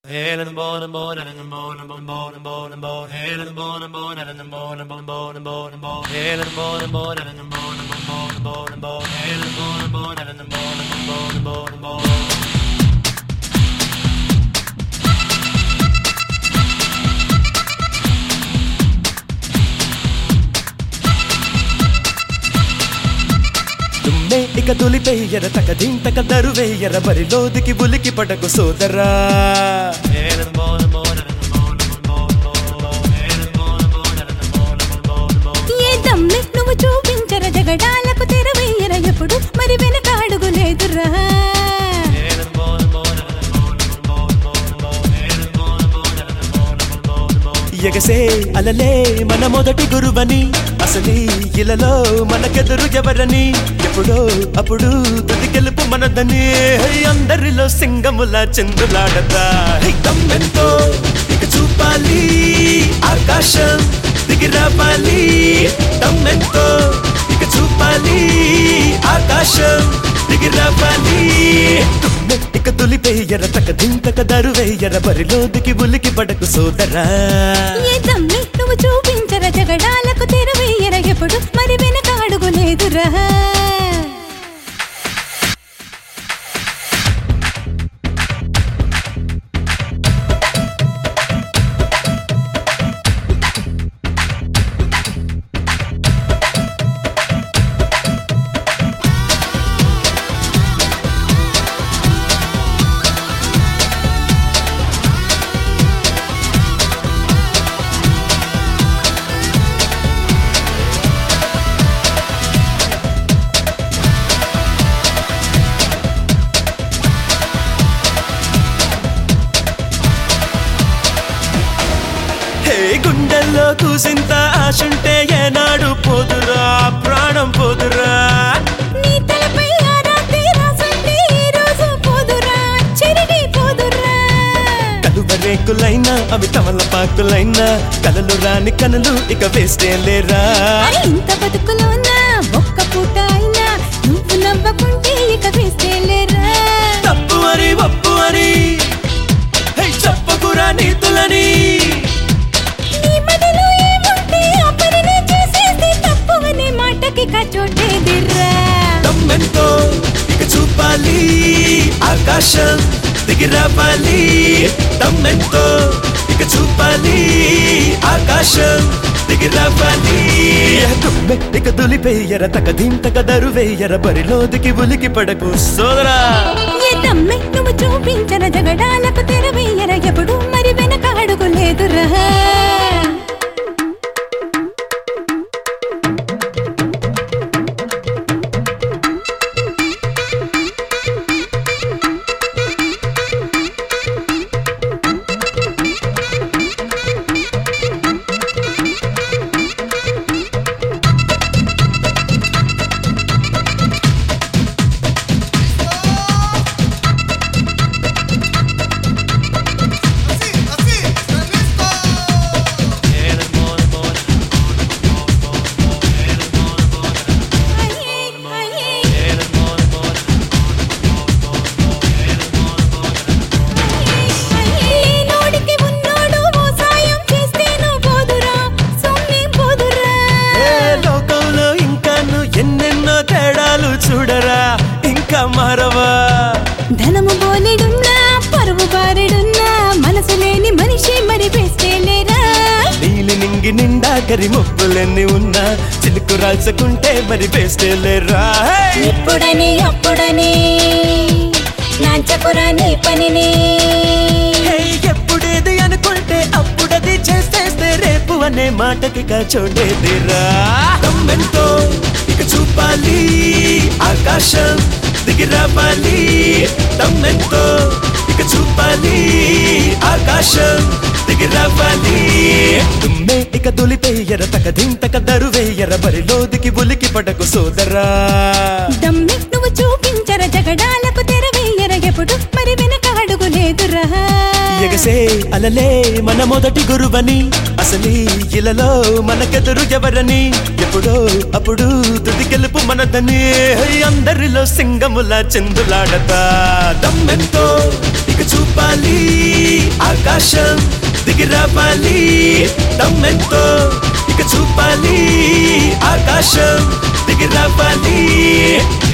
Helen born born and born born born born born Helen born born and born born born born born Helen born born and born born born born Helen born born and born born born born తుమ్మే ఇక తొలిపేయర తక దింతక దరువేయర బరిలోదికి ఉలికి పడకు సోదరా Helen born born and born born born born Helen born born and born born born ఏ దమ్మె నువ్వు చూపించర జగడాలకు తెరవేయర ఎప్పుడు మరి వెనకాడుగు లేదురా Helen born born and born born born born Helen born born and born born born ఎగసే అలలే మన మొదటి గురువని అసలీ ఇలలో మనకెదురు ఎవరని ఎప్పుడో అప్పుడు తుది గెలుపు మనదని హై, అందరిలో సింగముల చంద్రులాడతా హై, దమ్మెంతో ఇక చూపాలి ఆకాశం దిగి రావాలి దమ్మెంతో ఇక చూపాలి ఆకాశం దిగి రావాలి తుమ్మె ఇక తులిపేయర తక దింతక దరువేయర బరిలో దిగి ఉలికి పడకు సోదరా ఏ దమ్మె నువ్వు చూపించర జగడాలకు తెరవేయర ఎప్పుడు మరి వెనకాడుగు లేదురా హే గుండెల్లో కూసింత ఆశుంటే ఏనాడు పోదురా ప్రాణం పోదురా నీ తలపై ఆ రాత్రి రాసుంటే ఈ రోజు పోదురా చెరిగి పోదురా కలువరేకులైనా అవి తమలపాకులైనా కలలు రాని కనులు ఇక వేస్తే లేరా అరే ఇంత బతుకులోనా ఒక్క పూట అయినా నువ్వు నవ్వకుంటే ఇక వేస్తే లేరా తప్పు అని ఒప్పు అని హే చెప్పకురా నీతులని నీ మదిలో ఏముంటే ఆ పనినే చేసేస్తే తప్పు అనే మాటకి కచోటేదిరా దమ్మెంతో ఇక చూపాలి ఆకాశం దిగి రావాలి దమ్మెంతో ఇక చూపాలి ఆకాశం దిగి రావాలి తుమ్మె ఇక దులిపేయర తక దింతక దరువేయర బరిలో దిగి ఉలికి పడకు సోదరా ఏ తమ్మె నువ్వు చూపించర జగడాలకు తెరవేయర ఎప్పుడు మరి వెనక అడుగు లేదురా Así, así, ¿están listos? Helen born born and born born born Helen born born అయ్యే, అయ్యే, Helen born born అయ్యే. నోడికి ఉన్నోడు ఓ సాయం చేస్తేను పోదురా సొమ్మే పోదురా ఏ లోకంలో ఇంకాను ఎన్నెన్నో తేడాలు చూడరా ఇంకా మారవా ధనము బోలెడున్నా పరువు బారెడున్నా మనసు లేని మనిషి మరి బెస్టేలేరా నీలి నింగి నిండా కరి మొప్పులన్నీ ఉన్నా చిలుకు రాల్చుకుంటే మరి బేస్టేలేరా ఇప్పుడని అప్పుడని నాంచకురా నీ పనిని ఎప్పుడేది అనుకుంటే అప్పుడది చేసేస్తే రేపు అనే మాటకి చోటేదిరా తమ్మెంతో ఇక చూపాలి ఆకాశం దిగి రావాలి తమ్మెంతో ఇక చూపాలి ఆకాశం దిగి రావాలి తుమ్మే ఇక దులిపేయర తక దింతక దరువేయర బరిలో దిగి ఉలికి పడకు సోదరా దమ్మి నువ్వు చూపించర జగడాలకు తెరవేయర ఎప్పుడు మరి వెనక అడుగు లేదురా ఎగసే అలలే మన మొదటి గురువని అసలీ ఇలలో మనకెదురు ఎవరని ఎప్పుడో అప్పుడు తుది గెలుపు మనదని హై, అందరిలో సింగముల చందులాడతా దమ్మెంతో ఇక చూపాలి ఆకాశం దిగి రావాలి తమ్మెంతో ఇక చూపాలి ఆకాశం దిగి రావాలి